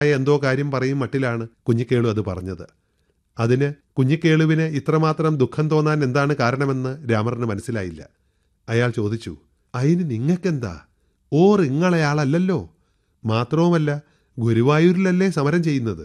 എന്തോ കാര്യം പറയും മട്ടിലാണ് കുഞ്ഞിക്കേളു അത് പറഞ്ഞത് അതിന് കുഞ്ഞിക്കേളുവിന് ഇത്രമാത്രം ദുഃഖം തോന്നാൻ എന്താണ് കാരണമെന്ന് രാമറിന് മനസ്സിലായില്ല അയാൾ ചോദിച്ചു അതിന് നിങ്ങൾക്കെന്താ ഓർ ഇങ്ങളയാളല്ലല്ലോ മാത്രവുമല്ല ഗുരുവായൂരിലല്ലേ സമരം ചെയ്യുന്നത്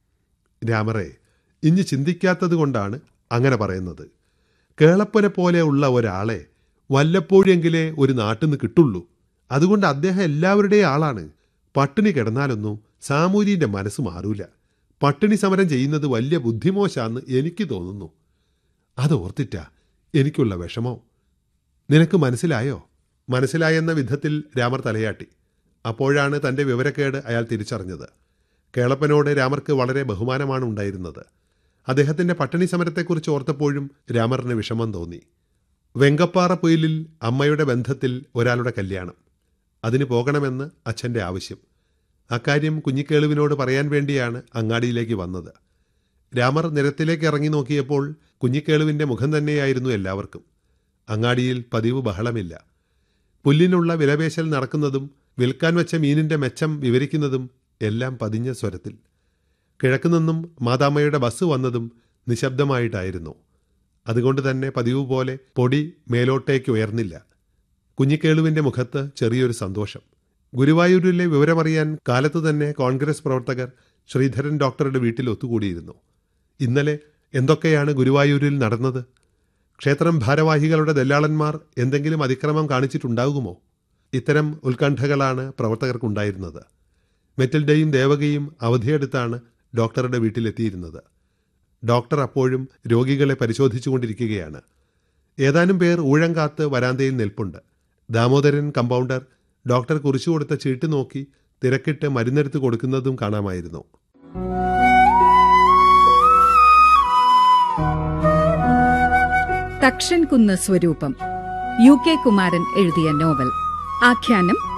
രാമറെ ഇഞ്ഞ് ചിന്തിക്കാത്തത് കൊണ്ടാണ് അങ്ങനെ പറയുന്നത് കേളപ്പനെ പോലെ ഉള്ള ഒരാളെ വല്ലപ്പോഴെങ്കിലേ ഒരു നാട്ടിൽ നിന്ന് കിട്ടുള്ളൂ അതുകൊണ്ട് അദ്ദേഹം എല്ലാവരുടെയും ആളാണ് പട്ടിണി കിടന്നാലൊന്നും സാമൂര്യന്റെ മനസ്സ് മാറൂല പട്ടിണി സമരം ചെയ്യുന്നത് വലിയ ബുദ്ധിമോശാന്ന് എനിക്ക് തോന്നുന്നു അത് ഓർത്തിട്ടാ എനിക്കുള്ള വിഷമോ നിനക്ക് മനസ്സിലായോ മനസ്സിലായെന്ന വിധത്തിൽ രാമർ തലയാട്ടി അപ്പോഴാണ് തന്റെ വിവരക്കേട് അയാൾ തിരിച്ചറിഞ്ഞത് കേളപ്പനോട് രാമർക്ക് വളരെ ബഹുമാനമാണ് ഉണ്ടായിരുന്നത് അദ്ദേഹത്തിന്റെ പട്ടിണി സമരത്തെക്കുറിച്ച് ഓർത്തപ്പോഴും രാമറിന് വിഷമം തോന്നി വെങ്കപ്പാറ പൊയിലിൽ അമ്മയുടെ ബന്ധത്തിൽ ഒരാളുടെ കല്യാണം അതിന് പോകണമെന്ന് അച്ഛന്റെ ആവശ്യം അക്കാര്യം കുഞ്ഞിക്കേളുവിനോട് പറയാൻ വേണ്ടിയാണ് അങ്ങാടിയിലേക്ക് വന്നത് രാമർ നിരത്തിലേക്ക് ഇറങ്ങി നോക്കിയപ്പോൾ കുഞ്ഞിക്കേളുവിന്റെ മുഖം തന്നെയായിരുന്നു എല്ലാവർക്കും അങ്ങാടിയിൽ പതിവ് ബഹളമില്ല പുല്ലിനുള്ള വിലപേശൽ നടക്കുന്നതും വിൽക്കാൻ വെച്ച മീനിന്റെ മെച്ചം വിവരിക്കുന്നതും എല്ലാം പതിഞ്ഞ സ്വരത്തിൽ കിഴക്കുനിന്നും മാതാമ്മയുടെ ബസ് വന്നതും നിശബ്ദമായിട്ടായിരുന്നു അതുകൊണ്ട് തന്നെ പതിവ് പോലെ പൊടി മേലോട്ടേക്ക് ഉയർന്നില്ല കുഞ്ഞിക്കേളുവിന്റെ മുഖത്ത് ചെറിയൊരു സന്തോഷം ഗുരുവായൂരിലെ വിവരമറിയാൻ കാലത്തു തന്നെ കോൺഗ്രസ് പ്രവർത്തകർ ശ്രീധരൻ ഡോക്ടറുടെ വീട്ടിൽ ഒത്തുകൂടിയിരുന്നു ഇന്നലെ എന്തൊക്കെയാണ് ഗുരുവായൂരിൽ നടന്നത് ക്ഷേത്രം ഭാരവാഹികളുടെ ദല്ലാളന്മാർ എന്തെങ്കിലും അതിക്രമം കാണിച്ചിട്ടുണ്ടാകുമോ ഇത്തരം ഉത്കണ്ഠകളാണ് പ്രവർത്തകർക്കുണ്ടായിരുന്നത് മെറ്റിൽഡയും ദേവകയും അവധിയെടുത്താണ് ഡോക്ടറുടെ വീട്ടിലെത്തിയിരുന്നത് ഡോക്ടർ അപ്പോഴും രോഗികളെ പരിശോധിച്ചുകൊണ്ടിരിക്കുകയാണ് ഏതാനും പേർ ഊഴം കാത്ത് വരാന്തയിൽ നിൽപ്പുണ്ട് ദാമോദരൻ കമ്പൗണ്ടർ ഡോക്ടർ കുറിച്ചു കൊടുത്ത ചീട്ട് നോക്കി തിരക്കിട്ട് മരുന്നെടുത്ത് കൊടുക്കുന്നതും കാണാമായിരുന്നു തക്ഷൻ കുന്ന് സ്വരൂപം യു കെ കുമാരൻ എഴുതിയ നോവൽ ആഖ്യാനം